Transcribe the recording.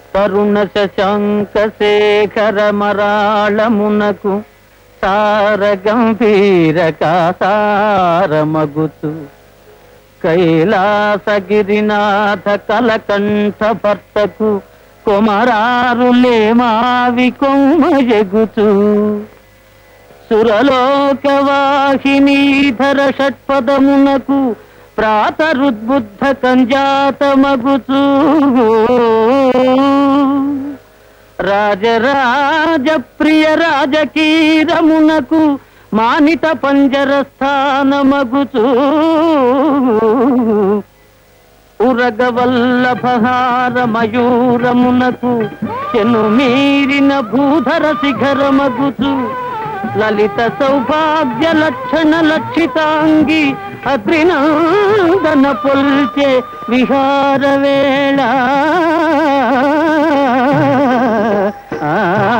తరుణ శశాంక శేఖర మరాళమునకు సార గంభీర కాసారమగుతు కైలాసగిరినాథ కలకంఠ భర్తకు కొమరారులే మావి కొమ్మ ఎగుచు సురలోకవాహినీధర షట్పదమునకు ప్రాతరుద్బుద్ధ కంజాతమగుచు రాజరాజ ప్రియ రాజకీరమునకు మానిత పంజర స్థానమగుచు ఉరగవల్లభహార మయూరమునకు చెను మీరిన భూధర శిఖరమగుచు లలిత సౌభాగ్య లక్షణ లక్షితాంగి అగ్రినందన పొల్చే విహార వేళ ఆ